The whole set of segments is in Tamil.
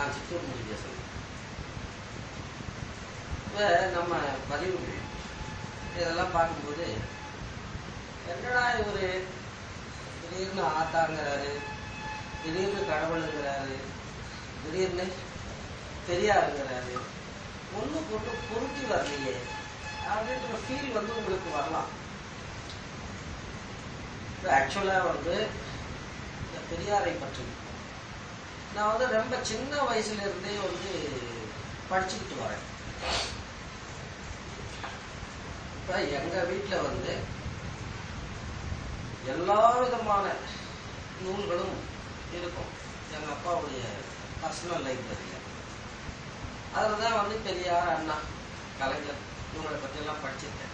நான் சித்தூர் மொழி பேசுறேன் இப்ப நம்ம பதிவுகள் இதெல்லாம் பார்க்கும்போது என்னடா இவரு திடீர்னு ஆத்தாங்கிறாரு திடீர்னு கடவுளுங்கிறாரு திடீர்னு பெரியாருங்கிறாரு ஒண்ணு போட்டு பொருத்தி வரலையே அப்படின்ற ஃபீல் வந்து உங்களுக்கு வரலாம் ஆக்சுவலா வந்து இந்த பெரியாரை பற்றி நான் வந்து ரொம்ப சின்ன வயசுல இருந்தே வந்து படிச்சுக்கிட்டு வரேன் இப்ப எங்க வீட்டுல வந்து எல்லா விதமான நூல்களும் இருக்கும் எங்க அப்பாவுடைய பர்சனல் லைப்ரரியில அதில் தான் வந்து பெரியார் அண்ணா கலைஞர் இவங்களை பத்தி எல்லாம் படிச்சிருக்கேன்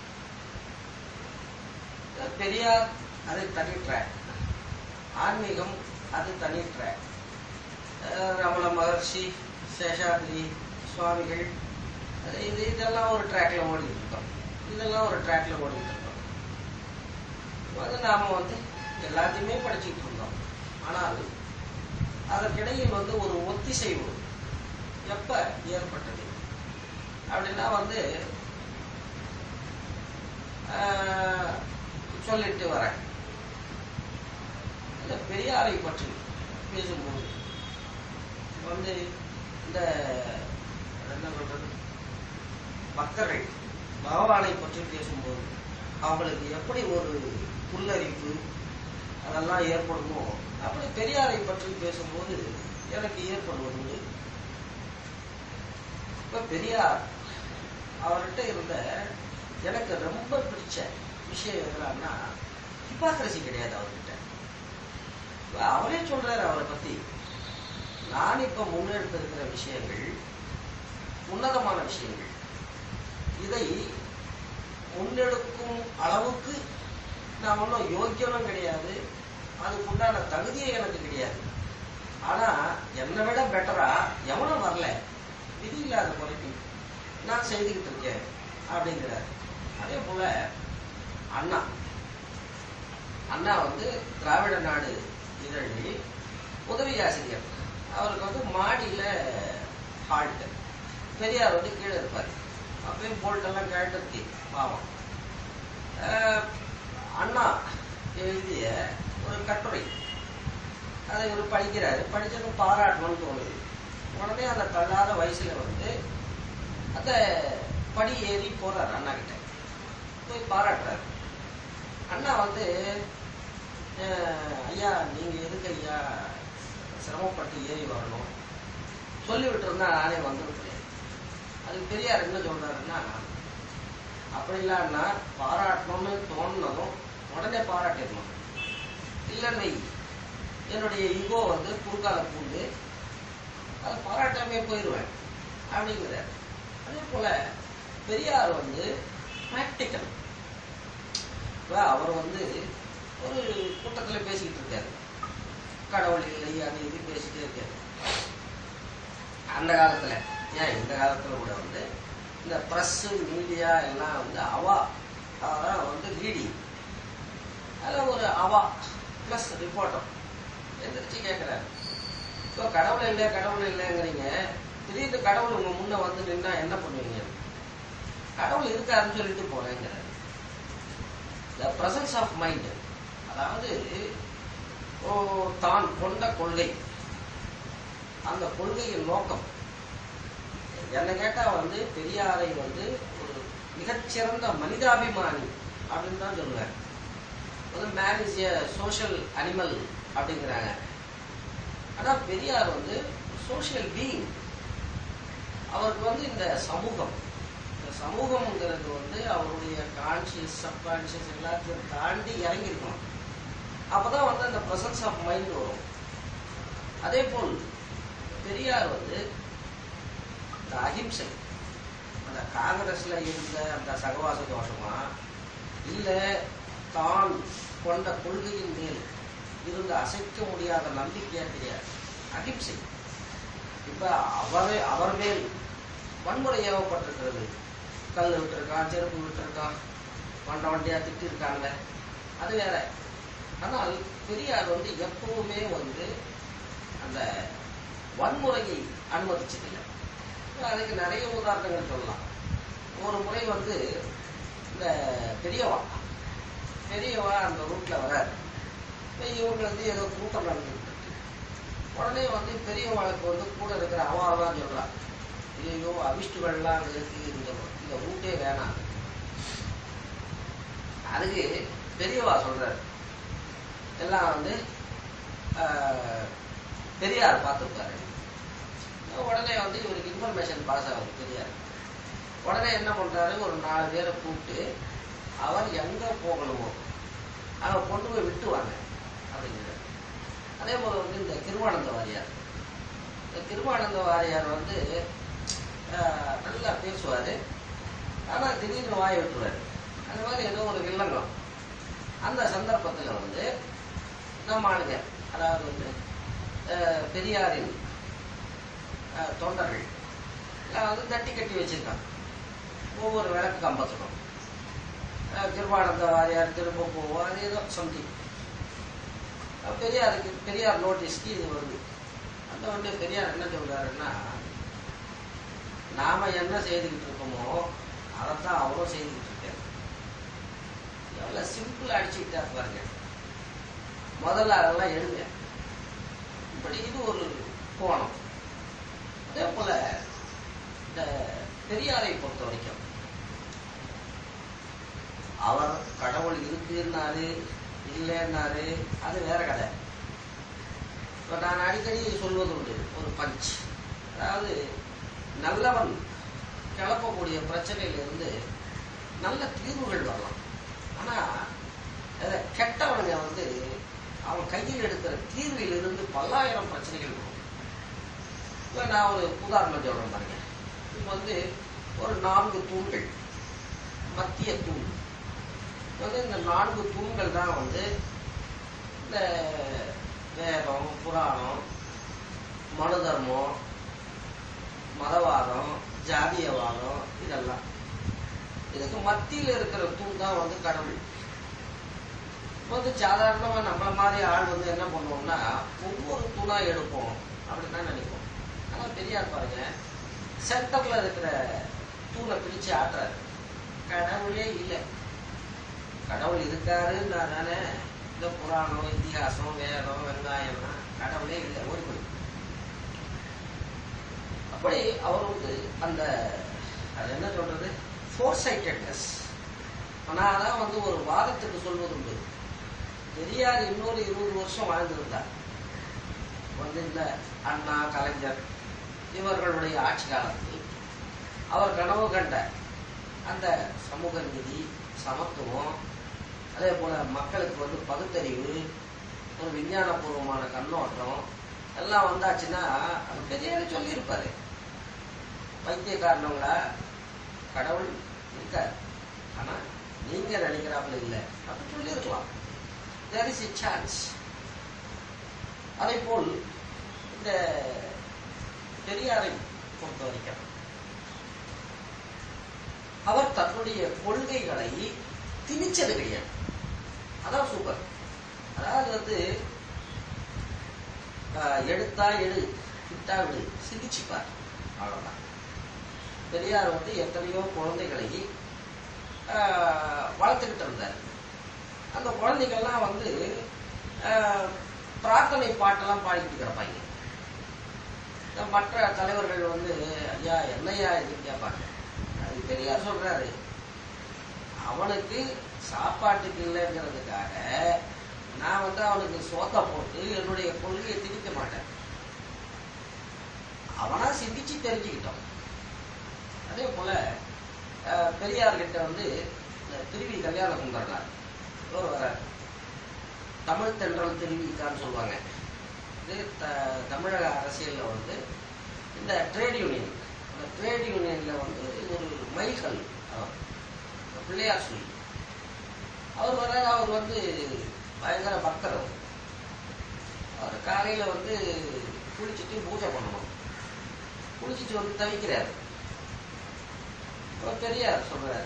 பெரியார் அது தனி ட்ராக் ஆன்மீகம் அது தனி ட்ராக் ரமண மகர்ஷி சேஷாத்ரி சுவாமிகள் அது இது இதெல்லாம் ஒரு ட்ராக்ல ஓடிட்டு இருக்கோம் இதெல்லாம் ஒரு ட்ராக்ல ஓடிட்டு இருக்கோம் அது நாம வந்து எல்லாத்தையுமே படிச்சுட்டு இருந்தோம் ஆனால் அதற்கிடையில் வந்து ஒரு ஒத்திசைவு எப்ப ஏற்பட்டது அப்படின்னா வந்து ஆஹ், சொல்லிட்டு வரேன் இந்த பெரியாரை பற்றி பேசும்போது வந்து இந்த என்ன சொல்றது பக்தர்கள் பகவானை பற்றி பேசும்போது அவங்களுக்கு எப்படி ஒரு புல்லரிப்பு அதெல்லாம் ஏற்படுமோ அப்படி பெரியாரை பற்றி பேசும்போது எனக்கு ஏற்படுவது இப்ப பெரியார் அவர்கிட்ட இருந்த எனக்கு ரொம்ப பிடிச்ச விஷயம் என்னன்னா ஹிப்பாக்ரசி கிடையாது அவர்கிட்ட இப்ப அவரே சொல்றாரு அவரை பத்தி நான் இப்ப முன்னெடுத்திருக்கிற விஷயங்கள் உன்னதமான விஷயங்கள் இதை முன்னெடுக்கும் அளவுக்கு நான் ஒன்றும் யோக்கியனும் கிடையாது அதுக்குண்டான தகுதியே எனக்கு கிடையாது ஆனா என்னை விட பெட்டரா எவனும் வரல விதி இல்லாத குறைக்கு நான் செய்துக்கிட்டு இருக்கேன் அப்படிங்கிறார் அதே போல அண்ணா அண்ணா வந்து திராவிட நாடு இதழில் உதவி ஆசிரியர் அவருக்கு வந்து மாடியில ஹால்ட் பெரியார் வந்து கீழே இருப்பார் அப்பயும் போல்ட்டெல்லாம் கேட்டு பாவம் ஆஹ் அண்ணா எழுதிய ஒரு கட்டுரை அதை இவர் படிக்கிறாரு படிச்சதும் பாராட்டணும்னு தோணுது உடனே அந்த தள்ளாத வயசுல வந்து அந்த படி ஏறி போறாரு அண்ணா கிட்ட போய் பாராட்டுறாரு அண்ணா வந்து அஹ், ஐயா நீங்க எதுக்கு ஐயா சிரமப்பட்டு ஏறி வரணும் சொல்லி விட்டுருந்தா நானே வந்திருக்கிறேன் அதுக்கு பெரியார் என்ன சொல்றாருன்னா அப்படிலாம்னா பாராட்டணும்னு தோணுனதும் உடனே பாராட்டிடணும் இல்லைன்னு என்னுடைய ஈகோ வந்து குறுக்கால பூண்டு அதை பாராட்டாமே போயிடுவேன் அப்படிங்கிறார் அதே போல பெரியார் வந்து பிராக்டிக்கல் இப்ப அவர் வந்து ஒரு கூட்டத்துல பேசிக்கிட்டு இருக்காரு கடவுள் இல்லை அது இது பேசிட்டே இருக்காரு அந்த காலத்துல ஏன் இந்த காலத்துல கூட வந்து இந்த பிரஸ் மீடியா எல்லாம் வந்து அவா அதான் வந்து ரீடிங் அதுல ஒரு அவா பிளஸ் ரிப்போர்ட்டர் எந்திரிச்சு கேட்கிறாரு இப்போ கடவுள் இல்லை கடவுள் இல்லைங்கிறீங்க திடீர்னு கடவுள் உங்க முன்ன வந்து நின்னா என்ன பண்ணுவீங்க கடவுள் இருக்காருன்னு சொல்லிட்டு போறேங்கிறாரு த பிரசன்ஸ் ஆஃப் மைண்ட் அதாவது ஓ, தான் கொண்ட கொள்கை அந்த கொள்கையின் நோக்கம் என்ன கேட்டா வந்து பெரியாரை வந்து ஒரு மிகச்சிறந்த மனிதாபிமானி அப்படின்னு தான் சொல்லுவார் வந்து man is a social animal அப்படிங்கிறாங்க ஆனா பெரியார் வந்து சோஷியல் பீயிங் அவருக்கு வந்து இந்த சமூகம் இந்த சமூகம்ங்கிறது வந்து அவருடைய கான்சியஸ் சப்கான்சியஸ் எல்லாத்தையும் தாண்டி இறங்கியிருக்கணும் அப்பதான் வந்து அந்த பிரசன்ஸ் ஆஃப் மைண்ட் வரும் அதே போல் பெரியார் வந்து இந்த அஹிம்சை அந்த காங்கிரஸ்ல இருந்த அந்த சகவாச தோஷமா இல்ல தான் கொண்ட கொள்கையின் மேல் இருந்து அசைக்க முடியாத நம்பிக்கையா கிடையாது அகிம்சை இப்ப அவரே அவர் மேல் வன்முறை ஏவப்பட்டிருக்கிறது கல் விட்டுருக்கான் செருப்பு விட்டுருக்கான் வண்ட வண்டியா திட்டிருக்காங்க அது வேற ஆனால் பெரியார் வந்து எப்பவுமே வந்து அந்த வன்முறையை அனுமதிச்சதில்லை அதுக்கு நிறைய உதாரணங்கள் சொல்லலாம் ஒரு முறை வந்து இந்த பெரியவா பெரியவா அந்த ரூட்ல வராரு இப்ப இவங்க வந்து ஏதோ கூட்டம் நடந்துட்டு இருக்கு உடனே வந்து பெரியவாளுக்கு வந்து கூட இருக்கிற அவாவெல்லாம் சொல்றான் ஐயோ அபிஷ்டுகள்லாம் அங்க இருக்கு இந்த இந்த ரூட்டே வேணாம் அதுக்கு பெரியவா சொல்றாரு எல்லாம் வந்து ஆஹ், பெரியார் பார்த்துருப்பாரு உடனே வந்து இவருக்கு இன்ஃபர்மேஷன் பாஸ் ஆகுது பெரியார் உடனே என்ன பண்றாரு ஒரு நாலு பேரை கூப்பிட்டு அவர் எங்க போகணுமோ அங்க கொண்டு போய் விட்டுவாங்க அப்படிங்கிறார் அதே போல வந்து இந்த திருவானந்த வாரியார் இந்த திருவானந்த வாரியார் வந்து ஆஹ், நல்லா பேசுவாரு ஆனா திடீர்னு வாயை விட்டுருவாரு அந்த மாதிரி ஏதோ ஒரு வில்லங்கம் அந்த சந்தர்ப்பத்துல வந்து நம்ம ஆளுங்க அதாவது வந்து ஆஹ், பெரியாரின் ஆஹ், தொண்டர்கள் எல்லாம் வந்து தட்டி கட்டி வச்சிருக்காங்க ஒவ்வொரு விளக்கு கம்பத்துக்கும் ஆஹ், கிருபானந்த வாரியார் திரும்ப போவோம் அது ஏதோ சம்திங் பெரியாருக்கு பெரியார் நோட்டீஸ்க்கு இது வருது அந்த வந்து பெரியார் என்ன சொல்றாருன்னா நாம என்ன செய்துக்கிட்டு இருக்கோமோ அதைத்தான் அவரும் செய்துக்கிட்டு இருக்காரு எவ்வளவு சிம்பிளா அடிச்சுக்கிட்டா பாருங்க முதல்ல அதெல்லாம் எடுங்க இப்படி இது ஒரு கோணம் அதே போல இந்த பெரியாரை பொறுத்த வரைக்கும் அவர் கடவுள் இருக்குன்னாரு இல்லைன்னாரு அது வேற கதை இப்ப நான் அடிக்கடி சொல்வது உண்டு ஒரு பஞ்ச் அதாவது நல்லவன் கிளப்பக்கூடிய பிரச்சனையிலிருந்து நல்ல தீர்வுகள் வரலாம் ஆனா அதுல கெட்டவனுங்க வந்து அவன் கையில் எடுக்கிற தீர்விலிருந்து பல்லாயிரம் பிரச்சனைகள் வரும் இப்ப நான் ஒரு உதாரணம் சொல்றேன் பாருங்க இப்ப வந்து ஒரு நான்கு தூண்கள் மத்திய தூண் இப்ப வந்து இந்த நான்கு தூண்கள் தான் வந்து இந்த வேதம் புராணம் மனு தர்மம் மதவாதம் ஜாதியவாதம் இதெல்லாம் இதுக்கு மத்தியில் இருக்கிற தூண் தான் வந்து கடவுள் இப்ப வந்து சாதாரணமா நம்மள மாதிரி ஆள் வந்து என்ன பண்ணுவோம்னா ஒவ்வொரு தூணா எடுப்போம் அப்படின்னு தான் நினைப்போம் ஆனா பெரியார் பாருங்க சென்டர்ல இருக்கிற தூணை பிடிச்சு ஆட்டுறாரு கடவுளே இல்லை கடவுள் இருக்காருன்னா தானே இந்த புராணம் இதிகாசம் வேதம் வெங்காயம்னா கடவுளே இல்லை ஓடி போய் அப்படி அவர் வந்து அந்த அது என்ன சொல்றது ஃபோர்சைட்டட்னஸ் ஆனால் வந்து ஒரு வாதத்துக்கு சொல்வது உண்டு பெரியார் இன்னொரு இருபது வருஷம் வாழ்ந்திருந்தார் வந்து இந்த அண்ணா கலைஞர் இவர்களுடைய ஆட்சி காலத்தில் அவர் கனவு கண்ட அந்த சமூக நீதி சமத்துவம் அதே போல மக்களுக்கு வந்து பகுத்தறிவு ஒரு விஞ்ஞானபூர்வமான கண்ணோட்டம் எல்லாம் வந்தாச்சுன்னா அது பெரியாரே சொல்லியிருப்பாரு பைத்தியக்காரனவங்களா கடவுள் இருக்கார் ஆனா நீங்க நினைக்கிறாப்புல இல்லை அப்படி சொல்லியிருக்கலாம் தேர் இஸ் எ சான்ஸ் அதே போல் இந்த பெரியாரை பொறுத்த வரைக்கும் அவர் தன்னுடைய கொள்கைகளை திணிச்சது கிடையாது அதான் சூப்பர் அதாவது வந்து ஆஹ், எடுத்தா எடு விட்டா விடு சிந்திச்சுப்பார் அவ்வளவுதான் பெரியார் வந்து எத்தனையோ குழந்தைகளை ஆஹ், வளர்த்துக்கிட்டு இருந்தார் அந்த குழந்தைகள்லாம் வந்து ஆஹ், பிரார்த்தனை பாட்டெல்லாம் பாடிக்கிட்டு கிடப்பாங்க இந்த மற்ற தலைவர்கள் வந்து ஐயா என்னையா இதுன்னு கேட்பாங்க அது பெரியார் சொல்றாரு அவனுக்கு சாப்பாட்டுக்கு இல்லைங்கிறதுக்காக நான் வந்து அவனுக்கு சோத்தை போட்டு என்னுடைய கொள்கையை திணிக்க மாட்டேன் அவனா சிந்திச்சு தெரிஞ்சுக்கிட்டோம் அதே போல அஹ், பெரியார் கிட்ட வந்து இந்த திருவி கல்யாண சுந்தரனார் இவர் வர தமிழ் தென்றல் திருவிக்கான்னு சொல்லுவாங்க இது த- தமிழக அரசியல்ல வந்து இந்த ட்ரேட் யூனியன் அந்த ட்ரேட் யூனியன்ல வந்து ஒரு மைல்கல் அவர் இந்த பிள்ளையார் சொல்லி அவர் வர அவர் வந்து பயங்கர பக்தர் அவர் அவர் காலையில வந்து குளிச்சுட்டு பூஜை பண்ணணும் குளிச்சுட்டு வந்து தவிக்கிறார் அவர் பெரியார் சொல்றாரு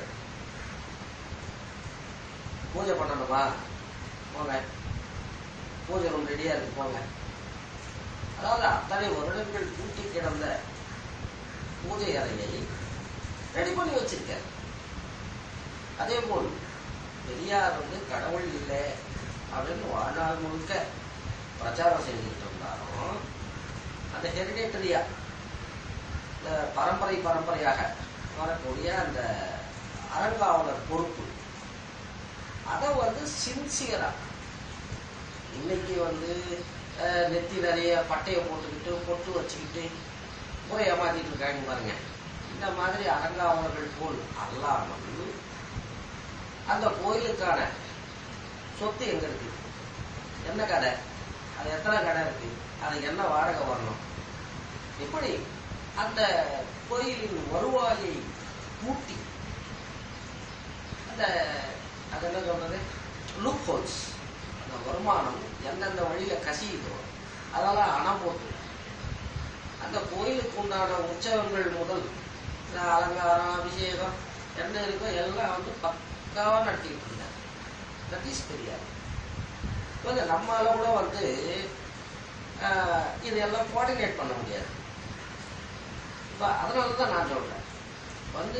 பூஜை பண்ணணுமா போங்க பூஜை ரூம் ரெடியா இருக்கு போங்க அதாவது அத்தனை வருடங்கள் பூட்டி கிடந்த பூஜை அறையை ரெடி பண்ணி வச்சிருக்கார் அதே போல் பெரியார் வந்து கடவுள் இல்லை அப்படின்னு வாழ்நாள் முழுக்க பிரச்சாரம் செஞ்சுக்கிட்டு இருந்தாலும் அந்த ஹெரிடேட்டரியா இந்த பரம்பரை பரம்பரையாக வரக்கூடிய அந்த அறங்காவலர் பொறுப்பு அதை வந்து சின்சியரா இன்னைக்கு வந்து அஹ், நெத்தி நிறைய பட்டையை போட்டுக்கிட்டு பொட்டு வச்சுக்கிட்டு முறை ஏமாத்திட்டு இருக்காங்க பாருங்க இந்த மாதிரி அறங்காவலர்கள் போல் அல்லாமல் அந்த கோயிலுக்கான சொத்து எங்க இருக்கு என்ன கடை அது எத்தனை கடை இருக்கு அது என்ன வாடகை வரணும் இப்படி அந்த கோயிலின் வருவாயை கூட்டி அந்த அது என்ன சொல்றது லூப் ஹோல்ஸ் அந்த வருமானம் எந்தெந்த வழியில கசியுதோ அதெல்லாம் அணை போட்டு அந்த கோயிலுக்கு உண்டான உற்சவங்கள் முதல் இந்த அலங்காரம் அபிஷேகம் என்ன இருக்கோ எல்லாம் வந்து பக்காவா நடத்திட்டு இருந்தார் தட் இஸ் பெரியார் இப்போ இந்த நம்மால கூட வந்து ஆஹ், இதெல்லாம் கோஆர்டினேட் பண்ண முடியாது இப்போ அதனால தான் நான் சொல்றேன் வந்து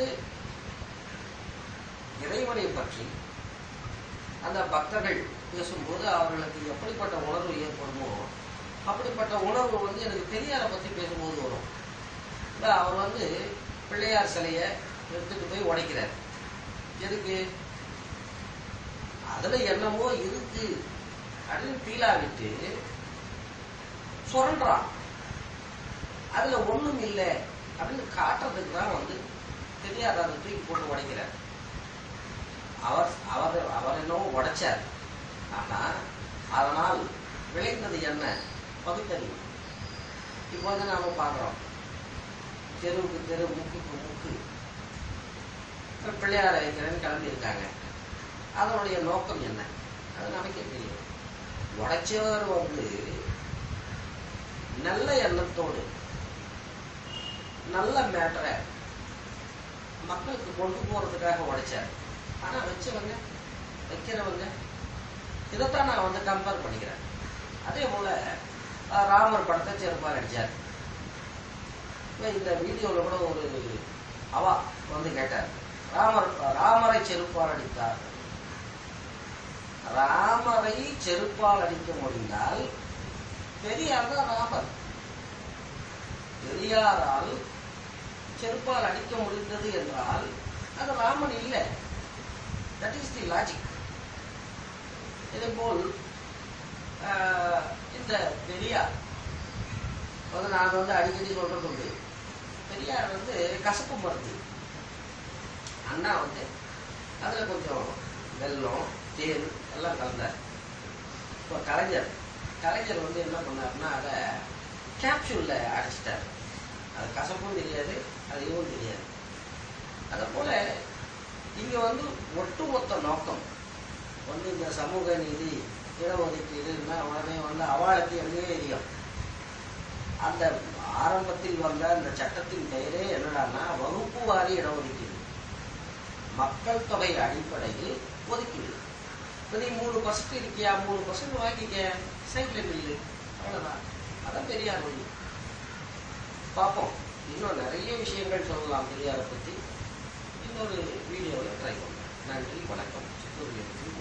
இறைவனை பற்றி அந்த பக்தர்கள் பேசும்போது அவர்களுக்கு எப்படிப்பட்ட உணர்வு ஏற்படுமோ அப்படிப்பட்ட உணர்வு வந்து எனக்கு பெரியாரை பத்தி பேசும்போது வரும் இப்ப அவர் வந்து பிள்ளையார் சிலையை எடுத்துட்டு போய் உடைக்கிறார் எதுக்கு அதுல என்னமோ இருக்கு அப்படின்னு பீலா விட்டு சுரண்டான் அதுல ஒண்ணும் இல்லை அப்படின்னு காட்டுறதுக்கு தான் வந்து பெரியார் அதை தூக்கி போட்டு உடைக்கிறார் அவர் அவர் அவர் என்னவோ உடைச்சார் ஆனா அதனால் விளைந்தது என்ன பகுத்தறிவு இப்போ வந்து நாம பார்க்கிறோம் தெருவுக்கு தெரு முக்குக்கு முக்கு இப்ப பிள்ளையார் வைக்கிறேன்னு கிளம்பி இருக்காங்க அதனுடைய நோக்கம் என்ன அது நமக்கே தெரியும் உடைச்சவர் வந்து நல்ல எண்ணத்தோடு நல்ல மேட்டரை மக்களுக்கு கொண்டு போறதுக்காக உடைச்சார் ஆனா வச்சவங்க வைக்கிறவங்க இதைத்தான் நான் வந்து கம்பேர் பண்ணிக்கிறேன் அதே போல அஹ், ராமர் படத்தை செருப்பால் அடிச்சார் இப்ப இந்த வீடியோல கூட ஒரு அவா வந்து கேட்டார் ராமர் ராமரை செருப்பால் அடித்தார் ராமரை செருப்பால் அடிக்க முடிந்தால் பெரியார் தான் ராமர் பெரியாரால் செருப்பால் அடிக்க முடிந்தது என்றால் அது ராமன் இல்லை தட் இஸ் தி லாஜிக் இதே போல் ஆஹ், இந்த பெரியார் வந்து நான் வந்து அடிக்கடி சொல்றது உண்டு பெரியார் வந்து கசப்பு மருந்து அண்ணா வந்து அதுல கொஞ்சம் வெல்லம் தேன் எல்லாம் கலந்தார் இப்போ கலைஞர் கலைஞர் வந்து என்ன பண்ணாருன்னா அதை கேப்சூல்ல அடைச்சிட்டார் அது கசப்பும் தெரியாது அது இதுவும் தெரியாது அதை போல இங்க வந்து ஒட்டுமொத்த நோக்கம் வந்து இந்த சமூக நீதி இடஒதுக்கீடுன்னா உடனே வந்து அவாளுக்கு எங்கேயே தெரியும் அந்த ஆரம்பத்தில் வந்த அந்த சட்டத்தின் பெயரே என்னடான்னா வகுப்பு வாரி இடஒதுக்கீடு மக்கள் தொகை அடிப்படையில் ஒதுக்கீடு இப்ப நீ மூணு பர்சன்ட் இருக்கியா மூணு பர்சன்ட் வாங்கிக்க சைக்கிள் மில்லு அவ்வளவுதான் அதான் பெரியார் வழி பார்ப்போம் இன்னும் நிறைய விஷயங்கள் சொல்லலாம் பெரியாரை பத்தி இன்னொரு வீடியோவில் ட்ரை பண்ணுறேன் நன்றி வணக்கம் சித்தூர்